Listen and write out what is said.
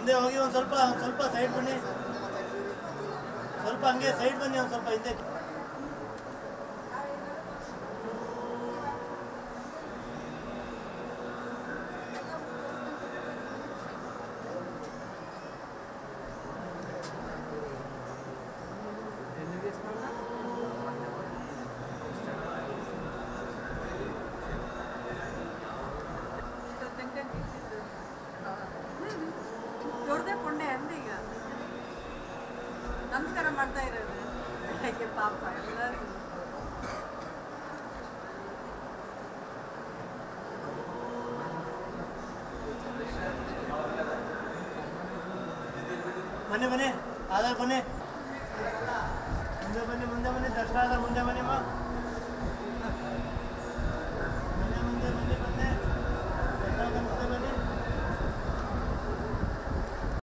ಮುಂದೆ ಹೋಗಿ ಒಂದು ಸ್ವಲ್ಪ ಒಂದು ಸ್ವಲ್ಪ ಸೈಡ್ ಬನ್ನಿ ಸ್ವಲ್ಪ ಹಂಗೆ ಸೈಡ್ ಬನ್ನಿ ಒಂದು ಸ್ವಲ್ಪ ಹಿಂದೆ ದೊಡ್ಡದೇ ಪುಣ್ಯ ಅಂದ ಈಗ ನಮಸ್ಕಾರ ಮಾಡ್ತಾ ಇರೋದು ಯಾಕೆ ಪಾಪ ಎಲ್ಲರಿಗೂ ಬನ್ನಿ ಬನ್ನಿ ಆಧಾರ್ ಬನ್ನಿ ಮುಂದೆ ಬನ್ನಿ ಮುಂದೆ ಬನ್ನಿ ದರ್ಶನ ಮುಂದೆ ಬನ್ನಿ ಅಮ್ಮ ಮುಂದೆ ಮುಂದೆ ಬನ್ನಿ ಬನ್ನಿ